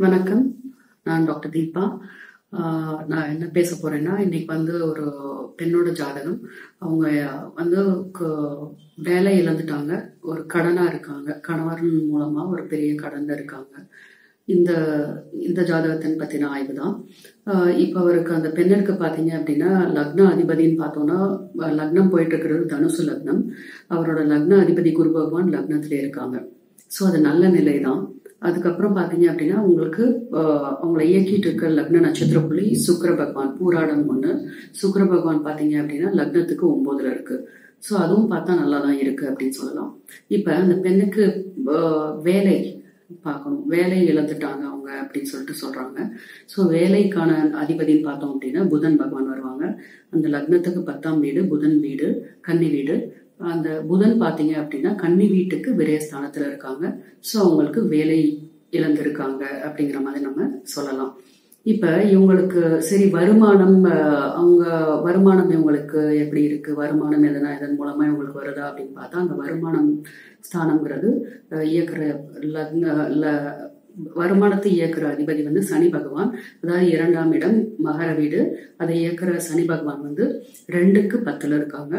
வணக்கம் நான் டாக்டர் தீபா ஆஹ் நான் என்ன பேச போறேன்னா இன்னைக்கு வந்து ஒரு பெண்ணோட ஜாதகம் அவங்க வந்து க- வேலை இழந்துட்டாங்க ஒரு கடனா இருக்காங்க கணவர் மூலமா ஒரு பெரிய கடன்ல இருக்காங்க இந்த இந்த ஜாதகத்தின் பத்தின ஆய்வு தான் ஆஹ் இப்ப அவருக்கு அந்த பெண்ணிற்கு பாத்தீங்க அப்படின்னா லக்ன அதிபதின்னு பார்த்தோம்னா அஹ் லக்னம் போயிட்டு இருக்கிறது தனுசு லக்னம் அவரோட லக்ன அதிபதி குரு பகவான் லக்னத்திலே இருக்காங்க ஸோ அது நல்ல நிலை தான் அதுக்கப்புறம் பார்த்தீங்க அப்படின்னா உங்களுக்கு ஆஹ், அவங்களை இயக்கிட்டு இருக்க லக்ன நட்சத்திர புள்ளி சுக்கிர பகவான் பூராடம் ஒன்று சுக்கிர பகவான் பார்த்தீங்க அப்படின்னா லக்னத்துக்கு ஒன்பதுல இருக்கு ஸோ அதுவும் பார்த்தா நல்லா தான் இருக்கு அப்படின்னு சொல்லலாம் இப்போ அந்த பெண்ணுக்கு ஆஹ், வேலை பார்க்கணும் வேலை இழந்துட்டாங்க அவங்க அப்படின்னு சொல்லிட்டு சொல்றாங்க ஸோ வேலைக்கான அதிபதின்னு பார்த்தோம் அப்படின்னா புதன் பகவான் வருவாங்க அந்த லக்னத்துக்கு பத்தாம் வீடு புதன் வீடு கன்னி வீடு அந்த புதன் பார்த்தீங்க அப்படின்னா கன்னி வீட்டுக்கு விரயஸ்தானத்துல இருக்காங்க ஸோ அவங்களுக்கு வேலை இழந்திருக்காங்க அப்படிங்கிற மாதிரி நம்ம சொல்லலாம் இப்ப இவங்களுக்கு சரி வருமானம் அஹ், அவங்க வருமானம் இவங்களுக்கு எப்படி இருக்கு வருமானம் எதனா இதன் மூலமா இவங்களுக்கு வருதா அப்படின்னு பார்த்தா அந்த வருமானம் ஸ்தானம்ங்கிறது அஹ், இயக்குற லக்ன ல- வருமானத்தை இயக்குற அதிபதி வந்து சனி பகவான் அதாவது இரண்டாம் இடம் மகர வீடு அதை இயக்குற சனி பகவான் வந்து ரெண்டுக்கு பத்துல இருக்காங்க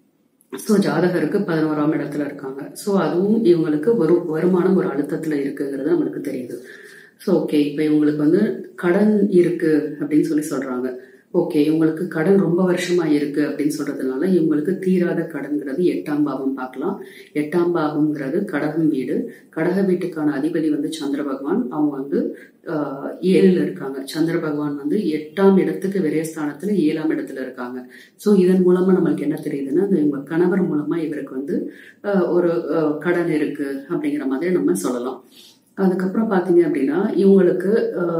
ஸோ ஜாதகருக்கு பதினோராம் இடத்துல இருக்காங்க ஸோ அதுவும் இவங்களுக்கு ஒரு வருமானம் ஒரு அழுத்தத்துல இருக்குங்கிறது நம்மளுக்கு தெரியுது ஸோ ஓகே இப்போ இவங்களுக்கு வந்து கடன் இருக்கு அப்படின்னு சொல்லி சொல்றாங்க ஓகே இவங்களுக்கு கடன் ரொம்ப வருஷமா இருக்கு அப்படின்னு சொல்றதுனால இவங்களுக்கு தீராத கடன்கிறது எட்டாம் பாவம் பார்க்கலாம் எட்டாம் பாவம்ங்கிறது கடகம் வீடு கடக வீட்டுக்கான அதிபதி வந்து சந்திர பகவான் அவங்க வந்து ஆஹ், ஏழுல இருக்காங்க சந்திர பகவான் வந்து எட்டாம் இடத்துக்கு விரயஸ்தானத்துல ஏழாம் இடத்துல இருக்காங்க ஸோ இதன் மூலமா நம்மளுக்கு என்ன தெரியுதுன்னா அந்த இவங்க கணவர் மூலமா இவருக்கு வந்து ஆஹ், ஒரு ஆஹ், கடன் இருக்கு அப்படிங்கிற மாதிரி நம்ம சொல்லலாம் அதுக்கப்புறம் பார்த்தீங்க அப்படின்னா இவங்களுக்கு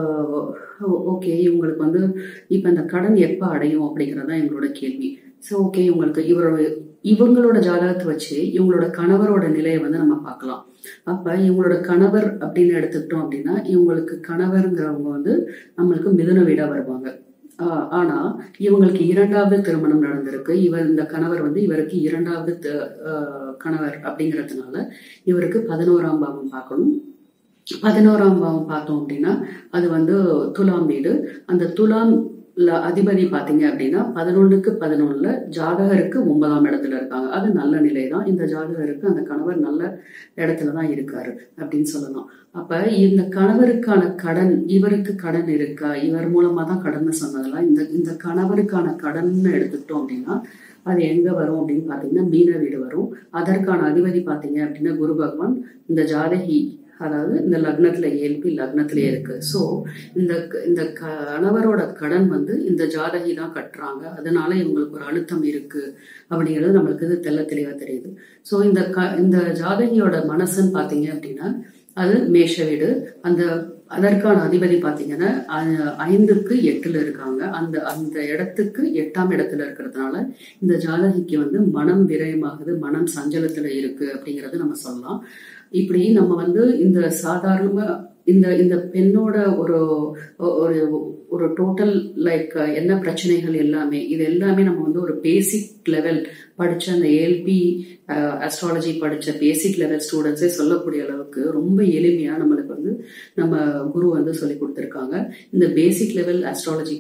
ஓகே இவங்களுக்கு வந்து இப்போ இந்த கடன் எப்போ அடையும் அப்படிங்கிறது தான் எங்களோட கேள்வி ஸோ ஓகே இவங்களுக்கு இவரோட இவங்களோட ஜாதகத்தை வச்சு இவங்களோட கணவரோட நிலையை வந்து நம்ம பார்க்கலாம் அப்ப இவங்களோட கணவர் அப்படின்னு எடுத்துக்கிட்டோம் அப்படின்னா இவங்களுக்கு கணவருங்கிறவங்க வந்து நம்மளுக்கு மிதுன வீடா வருவாங்க ஆஹ் ஆனா இவங்களுக்கு இரண்டாவது திருமணம் நடந்திருக்கு இவர் இந்த கணவர் வந்து இவருக்கு இரண்டாவது த- ஆஹ் கணவர் அப்படிங்கிறதுனால இவருக்கு பதினோராம் பாவம் பார்க்கணும் பதினோராம் பாவம் பார்த்தோம் அப்படின்னா அது வந்து துலாம் வீடு அந்த துலாம் ல அதிபதி பாத்தீங்க அப்படின்னா பதினொன்றுக்கு பதினொன்னுல ஜாதகருக்கு ஒன்பதாம் இடத்துல இருக்காங்க அது நல்ல நிலை தான் இந்த ஜாதகருக்கு அந்த கணவர் நல்ல இடத்துல தான் இருக்காரு அப்படின்னு சொல்லலாம் அப்ப இந்த கணவருக்கான கடன் இவருக்கு கடன் இருக்கா இவர் மூலமா தான் கடன் சொன்னதெல்லாம் இந்த இந்த கணவருக்கான கடன் எடுத்துக்கிட்டோம் அப்படின்னா அது எங்க வரும் அப்படின்னு பாத்தீங்கன்னா மீன வீடு வரும் அதற்கான அதிபதி பாத்தீங்க அப்படின்னா குரு பகவான் இந்த ஜாதகி அதாவது இந்த லக்னத்துல இயல்பி லக்னத்திலே இருக்கு சோ இந்த இந்த கணவரோட கடன் வந்து இந்த ஜாதகி தான் கட்டுறாங்க அதனால இவங்களுக்கு ஒரு அழுத்தம் இருக்கு அப்படிங்கிறது நம்மளுக்கு இது தெள்ள தெளிவா தெரியுது சோ இந்த க இந்த ஜாதகியோட மனசுன்னு பாத்தீங்க அப்படின்னா அது மேஷ வீடு அந்த அதற்கான அதிபதி பாத்தீங்கன்னா அ- ஐந்துக்கு எட்டுல இருக்காங்க அந்த அந்த இடத்துக்கு எட்டாம் இடத்துல இருக்கிறதுனால இந்த ஜாதகிக்கு வந்து மனம் விரயமாகுது மனம் சஞ்சலத்துல இருக்கு அப்படிங்கறது நம்ம சொல்லலாம் இப்படி நம்ம வந்து இந்த சாதாரண இந்த இந்த பெண்ணோட ஒரு ஒரு ஒரு டோட்டல் லைக் என்ன பிரச்சனைகள் எல்லாமே இது எல்லாமே நம்ம வந்து ஒரு பேசிக் லெவல் படிச்ச அந்த ஏஎல்பி அஸ்ட்ராலஜி படிச்ச பேசிக் லெவல் ஸ்டூடெண்ட்ஸே சொல்லக்கூடிய அளவுக்கு ரொம்ப எளிமையா நம்மளுக்கு வந்து நம்ம குரு வந்து சொல்லி கொடுத்துருக்காங்க இந்த பேசிக் லெவல் அஸ்ட்ராலஜி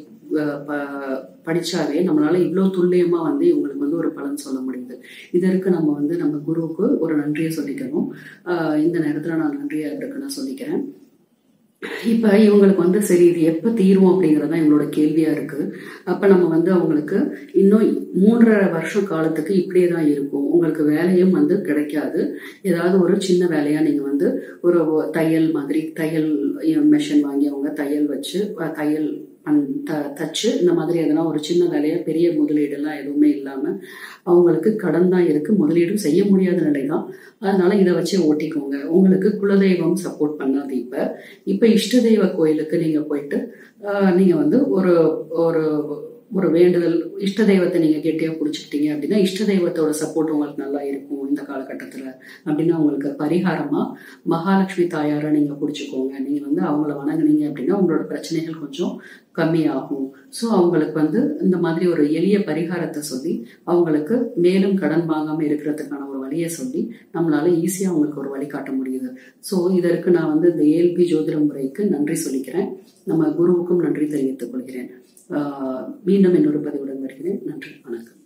படிச்சாவே நம்மளால இவ்வளவு துல்லியமா வந்து இவங்களுக்கு வந்து ஒரு பலன் சொல்ல முடியுது இதற்கு நம்ம வந்து நம்ம குருவுக்கு ஒரு நன்றியை சொல்லிக்கணும் ஆஹ் இந்த நேரத்துல நான் நன்றியா இருக்கு நான் சொல்லிக்கிறேன் இப்ப இவங்களுக்கு வந்து சரி இது எப்ப தீரும் அப்படிங்கறது தான் இவங்களோட கேள்வியா இருக்கு அப்ப நம்ம வந்து அவங்களுக்கு இன்னும் மூன்றரை வருஷம் காலத்துக்கு இப்படியே தான் இருக்கும் உங்களுக்கு வேலையும் வந்து கிடைக்காது ஏதாவது ஒரு சின்ன வேலையா நீங்க வந்து ஒரு தையல் மாதிரி தையல் மெஷின் வாங்கி அவங்க தையல் வச்சு அஹ், தையல் பண்- த- தச்சு இந்த மாதிரி எதனா ஒரு சின்ன வேலையா பெரிய முதலீடெல்லாம் எதுவுமே இல்லாம அவங்களுக்கு கடன் தான் இருக்கு முதலீடும் செய்ய முடியாத நிலை தான் அதனால இதை வச்சு ஓட்டிக்கோங்க உங்களுக்கு குலதெய்வம் சப்போர்ட் பண்ணாது இப்ப இப்ப இஷ்ட தெய்வ கோயிலுக்கு நீங்க போயிட்டு ஆஹ், நீங்க வந்து ஒரு ஒரு ஒரு வேண்டுதல் இஷ்ட தெய்வத்தை நீங்க கெட்டியா புடிச்சுக்கிட்டீங்க அப்படின்னா இஷ்ட தெய்வத்தோட சப்போர்ட் உங்களுக்கு நல்லா இருக்கும் இந்த காலகட்டத்துல அப்படின்னா உங்களுக்கு பரிகாரமா மகாலட்சுமி தாயாரை நீங்க புடிச்சுக்கோங்க நீங்க வந்து அவங்கள வணங்குனீங்க அப்படின்னா உங்களோட பிரச்சனைகள் கொஞ்சம் கம்மியாகும் ஸோ அவங்களுக்கு வந்து இந்த மாதிரி ஒரு எளிய பரிகாரத்தை சொல்லி அவங்களுக்கு மேலும் கடன் வாங்காம இருக்கிறதுக்கான ஒரு வழியை சொல்லி நம்மளால ஈஸியாக அவங்களுக்கு ஒரு வழி காட்ட முடியுது ஸோ இதற்கு நான் வந்து இந்த ஏஎல்பி ஜோதிட முறைக்கு நன்றி சொல்லிக்கிறேன் நம்ம குருவுக்கும் நன்றி தெரிவித்துக் கொள்கிறேன் ஆஹ் மீண்டும் இன்னொரு பதிவுடன் வருகிறேன் நன்றி வணக்கம்